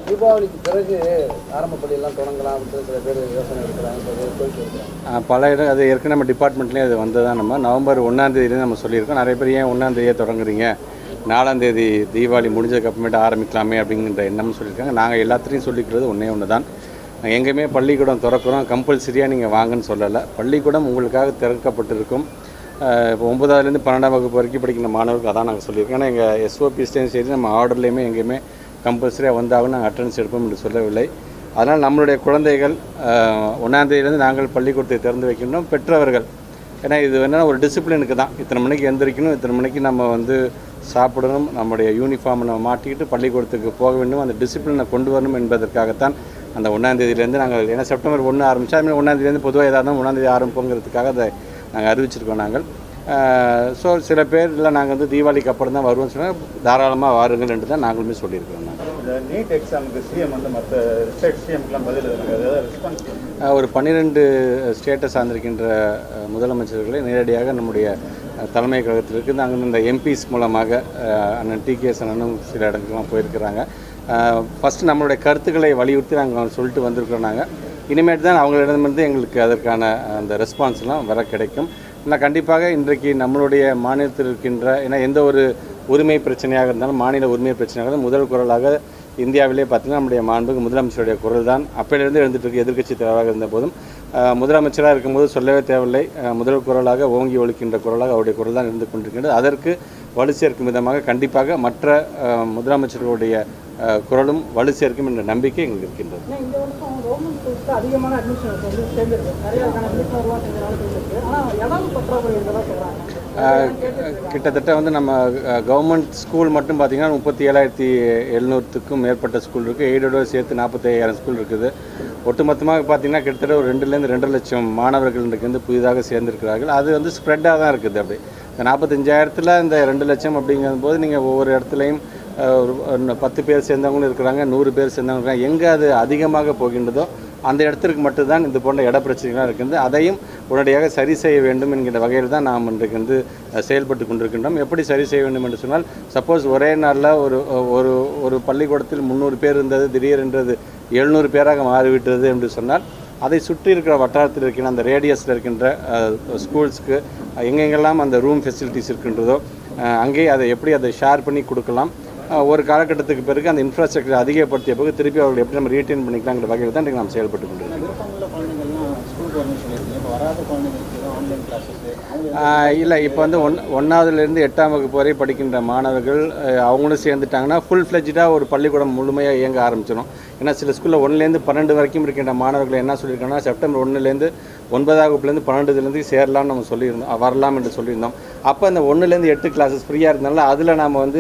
தீபாவளிக்கு பிறகு ஆரம்ப பள்ளியெல்லாம் தொடங்கலாம் அப்படின்னு சில பேர் யோசனை இருக்கிறாங்க சில பேர் கோரிக்கை இருக்கிறாங்க ஆஹ் பல இடம் அது ஏற்கனவே நம்ம டிபார்ட்மெண்ட்லேயே அது வந்ததான் நம்ம நவம்பர் ஒன்றாந்தேதியிலேருந்து நம்ம சொல்லியிருக்கோம் நிறைய பேர் ஏன் ஒன்றாந்தேதியே தொடங்குறீங்க நாலாந்தேதி தீபாவளி முடிஞ்சதுக்கு அப்புறமேட்டு ஆரம்பிக்கலாமே அப்படிங்கிற எண்ணம்னு சொல்லியிருக்காங்க நாங்கள் எல்லாத்துலேயும் சொல்லிக்கிறது ஒன்றே ஒன்று தான் நாங்கள் எங்கேயுமே பள்ளிக்கூடம் திறக்கிறோம் கம்பல்சரியாக நீங்கள் வாங்கன்னு சொல்லலை பள்ளிக்கூடம் உங்களுக்காக திறக்கப்பட்டிருக்கும் ஆஹ் இப்போ ஒன்பதாவதுலேருந்து பன்னெண்டாம் வகுப்பு வரைக்கும் படிக்கிற மாணவர்களுக்கு அதான் நாங்கள் சொல்லியிருக்கோம் ஏன்னா எங்கள் எஸ்ஓபிஸ்லேயும் சரி நம்ம ஆர்டர்லேயுமே எங்கேயுமே கம்பல்சரியாக வந்தாலும் நாங்கள் அட்டன்ஸ் எடுப்போம் என்று சொல்லவில்லை அதனால் நம்மளுடைய குழந்தைகள் ஆஹ், ஒண்ணாம் தேதியிலேருந்து நாங்கள் பள்ளிக்கூடத்தை திறந்து வைக்கின்றோம் பெற்றவர்கள் ஏன்னா இது என்னன்னா ஒரு டிசிப்ளினுக்கு தான் இத்தனை மணிக்கு எந்திரிக்கணும் இத்தனை மணிக்கு நம்ம வந்து சாப்பிடணும் நம்முடைய யூனிஃபார்மை நம்ம மாட்டிக்கிட்டு பள்ளிக்கூடத்துக்கு போக வேண்டும் அந்த டிசிப்ளினை கொண்டு வரணும் என்பதற்காகத்தான் அந்த ஒன்றாம் தேதியிலேருந்து நாங்கள் ஏன்னா செப்டம்பர் ஒன்று ஆரம்பித்தா அதுமாதிரி ஒன்றாம் தேதியிலேருந்து பொதுவாக ஏதாவது இருந்தாலும் ஒன்றாம் தேதி ஆரம்பிப்போங்கிறதுக்காக அதை நாங்கள் அறிவிச்சிருக்கோம் நாங்கள் ஸோ சில பேர் இல்லை நாங்கள் வந்து தீபாவளிக்கு அப்புறம் தான் வருவோம்னு சொன்னால் தாராளமாக வாருங்கள் என்று தான் நாங்களுமே சொல்லியிருக்கோம் நாங்கள் இந்த நீட் எக்ஸாமுக்கு சிஎம் வந்து மற்ற ஸ்டேட் சிஎம்க்குலாம் பதில் எழுதுனாங்க அதாவது ரெஸ்பான்ஸ் அஹ் ஒரு பன்னிரெண்டு ஸ்டேட்டை சார்ந்திருக்கின்ற அஹ், முதலமைச்சர்களை நேரடியாக நம்முடைய அஹ், தலைமை கழகத்திற்கு நாங்கள் இந்த எம்பிஸ் மூலமாக அஹ், அண்ணன் டி கே அண்ணனும் சில இடங்களுக்கெல்லாம் போயிருக்கிறாங்க ஃபஸ்ட்டு நம்மளுடைய கருத்துக்களை வலியுறுத்தி நாங்கள் சொல்லிட்டு வந்திருக்கிறோம் நாங்கள் இனிமேட்டு தான் அவங்களிடமிருந்து எங்களுக்கு அதற்கான அந்த ரெஸ்பான்ஸ்லாம் வர கிடைக்கும் ஆனால் கண்டிப்பாக இன்றைக்கு நம்மளுடைய மாநிலத்தில் இருக்கின்ற ஏன்னா எந்த ஒரு உரிமை பிரச்சனையாக இருந்தாலும் மாநில உரிமை பிரச்சனையாக இருந்தாலும் முதல் குரலாக இந்தியாவிலே பார்த்தீங்கன்னா நம்முடைய மாண்புக்கு முதலமைச்சருடைய குரல் தான் அப்பையிலிருந்து எழுந்துட்டு இருக்கு எதிர்க்கட்சி தலைவராக இருந்த போதும் அஹ், முதலமைச்சராக இருக்கும்போது சொல்லவே தேவையில்லை அஹ், முதல் குரலாக ஓங்கி ஒழிக்கின்ற குரலாக அவருடைய குரல் தான் இருந்து கொண்டிருக்கின்றது அதற்கு வலு சேர்க்கும் விதமாக கண்டிப்பாக மற்ற அஹ், முதலமைச்சர்களுடைய அஹ், குரலும் வலு சேர்க்கும் என்ற நம்பிக்கை எங்களுக்கு இருக்கின்றது ஏன்னா இந்த வருஷம் கவர்மெண்ட் ஸ்கூலுக்கு அதிகமான அட்மிஷன் வந்து சேர்ந்துருக்கு நிறைய கணக்கு ரூபா சேர்ந்துருக்கு ஆனால் இடம் பற்றாக்குறை இருக்கிறதா சொல்கிறாங்க அஹ், கிட்டத்தட்ட வந்து நம்ம கவர்மெண்ட் ஸ்கூல் மட்டும் பார்த்தீங்கன்னா முப்பத்தி ஏழாயிரத்தி எழுநூற்றுக்கும் மேற்பட்ட ஸ்கூல் இருக்குது எய்டோட சேர்த்து நாற்பத்தி ஐயாயிரம் ஸ்கூல் இருக்குது ஒட்டுமொத்தமாக பார்த்தீங்கன்னா கிட்டத்தட்ட ஒரு ரெண்டுலேருந்து ரெண்டு லட்சம் மாணவர்கள் இன்றைக்கு வந்து புதிதாக சேர்ந்திருக்கிறார்கள் அது வந்து ஸ்ப்ரெட்டாக தான் இருக்குது அப்படி இந்த நாற்பத்தஞ்சாயிரத்தில் இந்த ரெண்டு லட்சம் அப்படிங்கும் போது நீங்கள் ஒவ்வொரு இடத்துலையும் அஹ், ஒரு ஒரு பத்து பேர் சேர்ந்தவங்களும் இருக்கிறாங்க நூறு பேர் சேர்ந்தவங்க இருக்காங்க எங்கே அது அதிகமாக போகின்றதோ அந்த இடத்திற்கு மட்டும்தான் இது போன்ற இட பிரச்சனைகளாக இருக்கின்றது அதையும் உடனடியாக சரி செய்ய வேண்டும் என்கிற வகையில் தான் நாம் இன்றைக்கு வந்து அஹ், செயல்பட்டு கொண்டிருக்கின்றோம் எப்படி சரி செய்ய வேண்டும் என்று சொன்னால் சப்போஸ் ஒரே நாளில் ஒரு ஒரு ஒரு பள்ளிக்கூடத்தில் முந்நூறு பேர் இருந்தது திடீரென்றது எழுநூறு பேராக மாறிவிட்டது என்று சொன்னால் அதை சுற்றி இருக்கிற வட்டாரத்தில் இருக்கின்ற அந்த ரேடியஸில் இருக்கின்ற ஸ்கூல்ஸ்க்கு எங்கெங்கெல்லாம் அந்த ரூம் ஃபெசிலிட்டிஸ் இருக்கின்றதோ அஹ், அங்கே அதை எப்படி அதை ஷேர் பண்ணி கொடுக்கலாம் அஹ், ஒரு காலகட்டத்துக்கு பிறகு அந்த இன்ஃப்ராஸ்ட்ரக்சர் அதிகப்படுத்திய பிறகு திருப்பி அவர்கள் எப்படி நம்ம ரீட்டைன் பண்ணிக்கலாங்கிற வகையில் தான் இன்றைக்கு நாம் செயல்பட்டு கொண்டிருக்கிறோம் விருப்பமுள்ள குழந்தைங்கள்லாம் ஸ்கூலுக்கு வரணும்னு சொல்லியிருக்கீங்க இப்போ வராத குழந்தைங்களுக்கு ஆன்லைன் கிளாஸஸ் அவங்க ஆஹ் இல்லை இப்போ வந்து ஒன் ஒன்றாவதுலேருந்து எட்டாம் வகுப்பு வரை படிக்கின்ற மாணவர்கள் அஹ், அவங்களும் சேர்ந்துட்டாங்கன்னா ஃபுல் ஃப்ளெஜ்டாக ஒரு பள்ளிக்கூடம் முழுமையாக இயங்க ஆரம்பிச்சிடும் ஏன்னா சில ஸ்கூலில் ஒன்றுலேருந்து பன்னெண்டு வரைக்கும் இருக்கின்ற மாணவர்கள் என்ன சொல்லியிருக்காங்கன்னா செப்டம்பர் ஒன்றுலேருந்து ஒன்பதாம் வகுப்புலேருந்து பன்னெண்டுலேருந்து சேரலாம்னு நம்ம சொல்லியிருந்தோம் அஹ், வரலாம் என்று சொல்லியிருந்தோம் அப்போ அந்த ஒன்றுலேருந்து எட்டு கிளாஸஸ் ஃப்ரீயாக இருந்தனால அதில் நாம் வந்து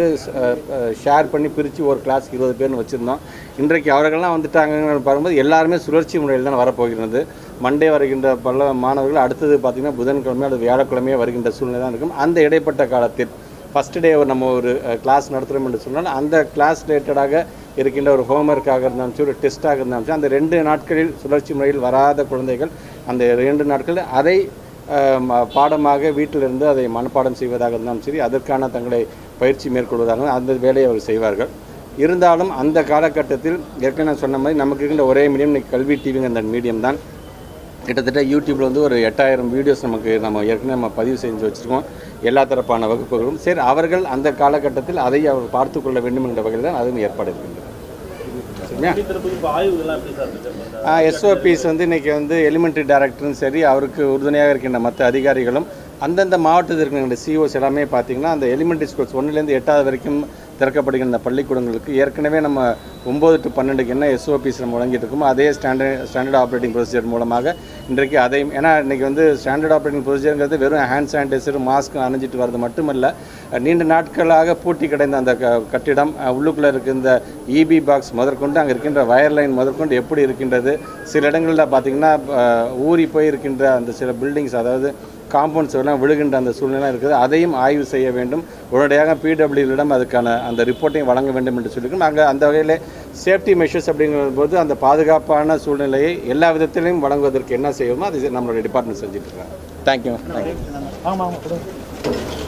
ஷேர் பண்ணி பிரித்து ஒரு கிளாஸ்க்கு இருபது பேர்னு வச்சுருந்தோம் இன்றைக்கு அவர்கள்லாம் வந்துட்டாங்கன்னு பார்க்கும்போது எல்லாருமே சுழற்சி முறையில் தான் வரப்போகிறது மண்டே வருகின்ற பல மாணவர்கள் அடுத்தது பார்த்திங்கன்னா புதன்கிழமை அல்லது வியாழக்கிழமையே வருகின்ற சூழ்நிலை தான் இருக்கும் அந்த இடைப்பட்ட காலத்தில் ஃபஸ்ட் டே நம்ம ஒரு கிளாஸ் நடத்துகிறோம் என்று சொன்னால் அந்த கிளாஸ் ரிலேட்டடாக இருக்கின்ற ஒரு ஹோம்ஒர்க்காக இருந்தாலும் சரி ஒரு டெஸ்ட்டாக இருந்தாலும் சரி அந்த ரெண்டு நாட்களில் சுழற்சி முறையில் வராத குழந்தைகள் அந்த இரண்டு நாட்களில் அதை அஹ், ம- பாடமாக வீட்டிலிருந்து அதை மனப்பாடம் செய்வதாக இருந்தாலும் சரி அதற்கான தங்களை பயிற்சி மேற்கொள்வதாக அந்த வேலையை அவர் செய்வார்கள் இருந்தாலும் அந்த காலகட்டத்தில் ஏற்கனவே நான் சொன்ன மாதிரி நமக்கு இருக்கின்ற ஒரே மீடியம் இன்னைக்கு கல்வி டிவிங்க அந்த மீடியம் தான் கிட்டத்தட்ட யூடியூப்பில் வந்து ஒரு எட்டாயிரம் வீடியோஸ் நமக்கு நம்ம ஏற்கனவே நம்ம பதிவு செஞ்சு வச்சுருக்கோம் எல்லா தரப்பான வகுப்புகளும் சரி அவர்கள் அந்த காலகட்டத்தில் அதை அவர் பார்த்து கொள்ள வேண்டும் என்ற வகையில் தான் அதுவும் ஏற்பாடு இருக்கின்றது சரிங்களா இப்போ ஆய்வுகள்லாம் எப்படி சார் இருக்கு எஸ்ஓபிஸ் வந்து இன்றைக்கி வந்து எலிமெண்ட்ரி டைரக்டரும் சரி அவருக்கு உறுதுணையாக இருக்கின்ற மற்ற அதிகாரிகளும் அந்தந்த மாவட்டத்தில் இருக்கின்ற சிஓஸ் எல்லாமே பார்த்தீங்கன்னா அந்த எலிமெண்ட்ரி ஸ்கூல்ஸ் ஒன்றுலேருந்து எட்டாவது வரைக்கும் திறக்கப்படுகின்ற பள்ளிக்கூடங்களுக்கு ஏற்கனவே நம்ம ஒம்பது டு பன்னெண்டுக்கு என்ன எஸ்ஓபிஸ் நம்ம வழங்கிட்டு இருக்கோமோ அதே ஸ்டாண்டர்ட் ஸ்டாண்டர்ட் ஆப்ரேட்டிங் ப்ரொசீஜர் மூலமாக இன்றைக்கு அதையும் ஏன்னா இன்றைக்கி வந்து ஸ்டாண்டர்ட் ஆப்ரேட்டிங் ப்ரொசீஜருங்கிறது வெறும் ஹேண்ட் சானிடைசர் மாஸ்க் அணிஞ்சிட்டு வர்றது மட்டுமல்ல நீண்ட நாட்களாக பூட்டி கிடந்த அந்த க- கட்டிடம் அஹ், உள்ளுக்குள்ளே இருக்க இந்த இபி பாக்ஸ் முதற்கொண்டு அங்கே இருக்கின்ற வயர் லைன் முதற்கொண்டு எப்படி இருக்கின்றது சில இடங்களில் பார்த்திங்கன்னா அஹ், ஊறி போய் இருக்கின்ற அந்த சில பில்டிங்ஸ் அதாவது காம்பவுண்ட்ஸ் எல்லாம் விழுகின்ற அந்த சூழ்நிலை இருக்குது அதையும் ஆய்வு செய்ய வேண்டும் உடனடியாக பிடபிள்யூவிடம் அதுக்கான அந்த ரிப்போர்ட்டையும் வழங்க வேண்டும் என்று சொல்லியிருக்கோம் நாங்கள் அந்த வகையில் சேஃப்டி மெஷர்ஸ் அப்படிங்கிற போது அந்த பாதுகாப்பான சூழ்நிலையை எல்லா விதத்திலையும் வழங்குவதற்கு என்ன செய்வோமோ அது நம்மளுடைய டிபார்ட்மெண்ட் செஞ்சுட்டு இருக்காங்க தேங்க்யூ தேங்க்யூ ஆமாம் ஆமாம் கொடுங்க